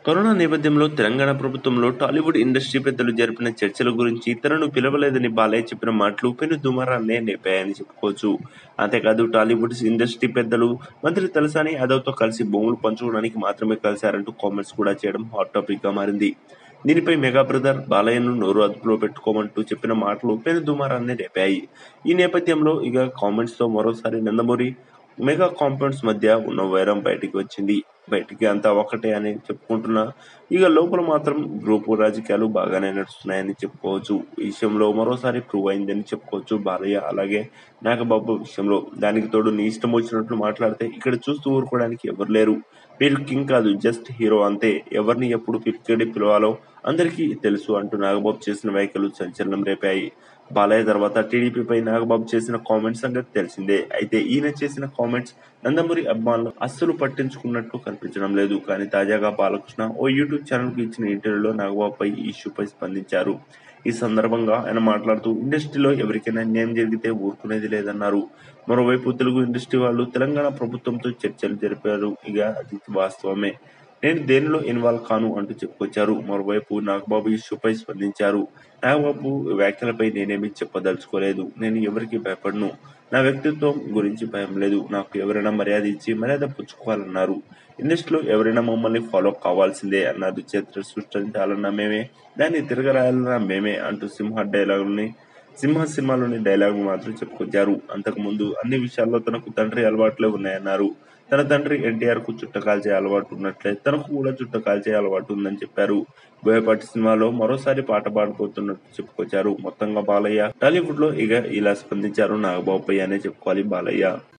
corona నేపథ్యంలో తెలంగాణ ప్రభుత్వంలో Tollywood industry పెద్దలు జరిపిన చర్చల గురించి తనను పిలవలేదని బాలయ్య చెప్పిన మాటలు పెను దుమారాన్నే నేపాయని చెప్పుకోవచ్చు అంతేకాదు టాలీవుడ్ ఇండస్ట్రీ పెద్దలు మంత్రి తలసాని యాదవ్తో కలిసి భూములు పంచుకోవడానికి మాత్రమే కలిశారంటూ కామెంట్స్ కూడా చేయడం హాట్ టాపిక్ గా మారింది దీనిపై మెగా బ్రదర్ బాలయ్యను నోరు అదుపులో పెట్టుకోమంటూ చెప్పిన మాటలు పెను దుమారాన్ని రేపాయి ఈ నేపథ్యంలో ఇక కామెంట్స్ తో మరోసారి నందమూరి మెగా కాంపౌండ్స్ మధ్య ఉన్న వైరం బయటికి వచ్చింది బయటికి అంతా ఒకటే అని చెప్పుకుంటున్నా ఇక లోపల మాత్రం గ్రూపు రాజకీయాలు బాగానే నడుస్తున్నాయని చెప్పుకోవచ్చు ఈ విషయంలో మరోసారి ప్రూవ్ అయిందని చెప్పుకోవచ్చు బాలయ్య అలాగే నాగబాబు విషయంలో దానికి తోడు నీ ఇష్టం వచ్చినట్లు మాట్లాడితే ఇక్కడ చూస్తూ ఊరుకోవడానికి ఎవరు లేరు మీరు కింగ్ కాదు జస్ట్ హీరో అంతే ఎవరిని ఎప్పుడు పిలికెడి పిలవాలో అందరికీ తెలుసు అంటూ నాగబాబు చేసిన వ్యాఖ్యలు సంచలనం రేపాయి బాలయ్య తర్వాత టీడీపీపై నాగబాబు చేసిన కామెంట్స్ సంగతి తెలిసిందే అయితే ఈయన చేసిన కామెంట్స్ నందమూరి అభిమానులు అస్సలు పట్టించుకున్నట్టు కనిపించడం లేదు కానీ తాజాగా బాలకృష్ణ ఓ యూట్యూబ్ ఛానల్ కు ఇచ్చిన ఇంటర్వ్యూలో నాగబాబుపై ఈ ఇష్యూపై స్పందించారు ఈ సందర్భంగా ఆయన మాట్లాడుతూ ఇండస్ట్రీలో ఎవరికైనా అన్యాయం జరిగితే ఊరుకునేది లేదన్నారు మరోవైపు తెలుగు ఇండస్ట్రీ వాళ్ళు తెలంగాణ ప్రభుత్వంతో చర్చలు జరిపారు ఇక అది వాస్తవమే నేను దేనిలో ఇన్వాల్వ్ కాను అంటూ చెప్పుకొచ్చారు మరోవైపు నాగబాబు ఇష్యూపై స్పందించారు నాగబాబు వ్యాఖ్యలపై నేనేమీ చెప్పదలుచుకోలేదు నేను ఎవరికి భయపడను నా వ్యక్తిత్వం గురించి భయం లేదు నాకు ఎవరైనా మర్యాద ఇచ్చి మర్యాద పుచ్చుకోవాలన్నారు ఇండస్ట్రీలో ఎవరైనా మమ్మల్ని ఫాలో కావాల్సిందే అన్నారు చరిత్ర సృష్టించాలన్న మేమే దాన్ని తిరగరాయాలన్న మేమే అంటూ సింహ డైలాగుల్ని సింహ సినిమాలోని డైలాగ్ మాత్రం చెప్పుకొచ్చారు అంతకుముందు అన్ని విషయాల్లో తనకు తండ్రి అలవాట్లే ఉన్నాయన్నారు తన తండ్రి ఎన్టీఆర్ కు చుట్ట కాల్చే అలవాటు ఉన్నట్లే తనకు కూడా చుట్ట కాల్చే అలవాటు ఉందని చెప్పారు బోయపాటి సినిమాలో మరోసారి పాట పాడబోతున్నట్టు చెప్పుకొచ్చారు మొత్తంగా బాలయ్య టాలీవుడ్ లో ఇక ఇలా స్పందించారు నాగబాబుపై అనే చెప్పుకోవాలి బాలయ్య